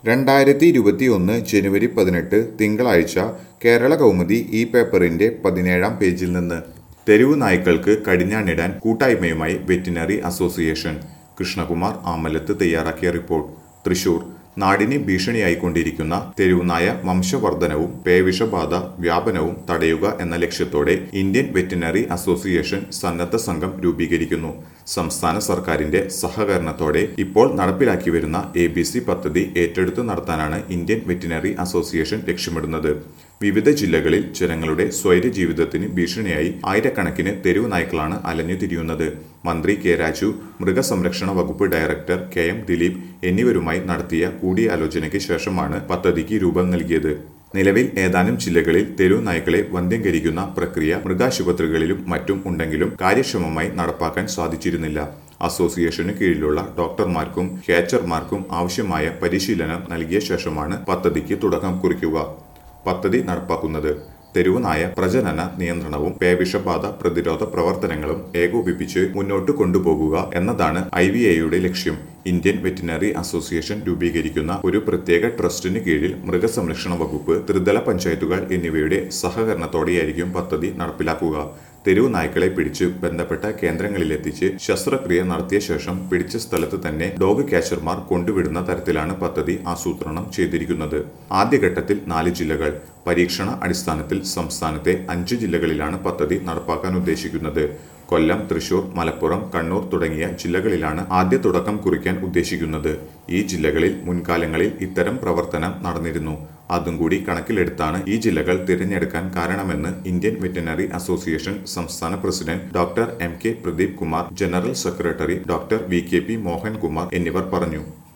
രണ്ടായിരത്തി ഇരുപത്തി ഒന്ന് ജനുവരി പതിനെട്ട് തിങ്കളാഴ്ച കേരള കൗമുദി ഈ പേപ്പറിന്റെ പതിനേഴാം പേജിൽ നിന്ന് തെരുവു നായ്ക്കൾക്ക് കടിഞ്ഞാണിടാൻ കൂട്ടായ്മയുമായി വെറ്റിനറി അസോസിയേഷൻ കൃഷ്ണകുമാർ ആമലത്ത് തയ്യാറാക്കിയ റിപ്പോർട്ട് തൃശൂർ നാടിന് ഭീഷണിയായിക്കൊണ്ടിരിക്കുന്ന തെരുവുനായ വംശവർധനവും പേവിഷബാധ വ്യാപനവും തടയുക എന്ന ലക്ഷ്യത്തോടെ ഇന്ത്യൻ വെറ്റിനറി അസോസിയേഷൻ സന്നദ്ധ സംഘം രൂപീകരിക്കുന്നു സംസ്ഥാന സർക്കാരിന്റെ സഹകരണത്തോടെ ഇപ്പോൾ നടപ്പിലാക്കി വരുന്ന എ ബി സി പദ്ധതി ഏറ്റെടുത്തു നടത്താനാണ് ഇന്ത്യൻ വെറ്റിനറി അസോസിയേഷൻ ലക്ഷ്യമിടുന്നത് വിവിധ ജില്ലകളിൽ ജനങ്ങളുടെ സ്വൈര ജീവിതത്തിന് ഭീഷണിയായി ആയിരക്കണക്കിന് തെരുവ് നായ്ക്കളാണ് അലഞ്ഞു തിരിയുന്നത് മന്ത്രി കെ രാജു മൃഗസംരക്ഷണ വകുപ്പ് ഡയറക്ടർ കെ എം ദിലീപ് എന്നിവരുമായി നടത്തിയ കൂടിയാലോചനയ്ക്ക് ശേഷമാണ് പദ്ധതിക്ക് രൂപം നൽകിയത് നിലവിൽ ഏതാനും ജില്ലകളിൽ തെരുവ് നായ്ക്കളെ വന്ധ്യംകരിക്കുന്ന പ്രക്രിയ മൃഗാശുപത്രികളിലും മറ്റും ഉണ്ടെങ്കിലും കാര്യക്ഷമമായി നടപ്പാക്കാൻ സാധിച്ചിരുന്നില്ല അസോസിയേഷന് കീഴിലുള്ള ഡോക്ടർമാർക്കും ഹേച്ചർമാർക്കും ആവശ്യമായ പരിശീലനം നൽകിയ ശേഷമാണ് പദ്ധതിക്ക് തുടക്കം കുറിക്കുക പദ്ധതി നടപ്പാക്കുന്നത് തെരുവ് നായ പ്രജനന നിയന്ത്രണവും പേവിഷബാധ പ്രതിരോധ പ്രവർത്തനങ്ങളും ഏകോപിപ്പിച്ച് മുന്നോട്ട് കൊണ്ടുപോകുക എന്നതാണ് ഐ വി എയുടെ ലക്ഷ്യം ഇന്ത്യൻ വെറ്റിനറി അസോസിയേഷൻ രൂപീകരിക്കുന്ന ഒരു പ്രത്യേക ട്രസ്റ്റിന് കീഴിൽ മൃഗസംരക്ഷണ വകുപ്പ് ത്രിതല പഞ്ചായത്തുകൾ എന്നിവയുടെ സഹകരണത്തോടെയായിരിക്കും പദ്ധതി നടപ്പിലാക്കുക തെരുവ് നായ്ക്കളെ പിടിച്ച് ബന്ധപ്പെട്ട കേന്ദ്രങ്ങളിലെത്തിച്ച് ശസ്ത്രക്രിയ നടത്തിയ ശേഷം പിടിച്ച സ്ഥലത്ത് തന്നെ ഡോഗ് ക്യാച്ചർമാർ കൊണ്ടുവിടുന്ന തരത്തിലാണ് പദ്ധതി ആസൂത്രണം ചെയ്തിരിക്കുന്നത് ആദ്യഘട്ടത്തിൽ നാല് ജില്ലകൾ പരീക്ഷണ അടിസ്ഥാനത്തിൽ സംസ്ഥാനത്തെ അഞ്ച് ജില്ലകളിലാണ് പദ്ധതി നടപ്പാക്കാൻ ഉദ്ദേശിക്കുന്നത് കൊല്ലം തൃശൂർ മലപ്പുറം കണ്ണൂർ തുടങ്ങിയ ജില്ലകളിലാണ് ആദ്യ തുടക്കം കുറിക്കാൻ ഉദ്ദേശിക്കുന്നത് ഈ ജില്ലകളിൽ മുൻകാലങ്ങളിൽ ഇത്തരം പ്രവർത്തനം നടന്നിരുന്നു അതും കൂടി കണക്കിലെടുത്താണ് ഈ ജില്ലകൾ തിരഞ്ഞെടുക്കാൻ കാരണമെന്ന് ഇന്ത്യൻ വെറ്റിനറി അസോസിയേഷൻ സംസ്ഥാന president doctor M K Pradeep Kumar general secretary doctor V K P Mohankumar എന്നിവർ പറഞ്ഞു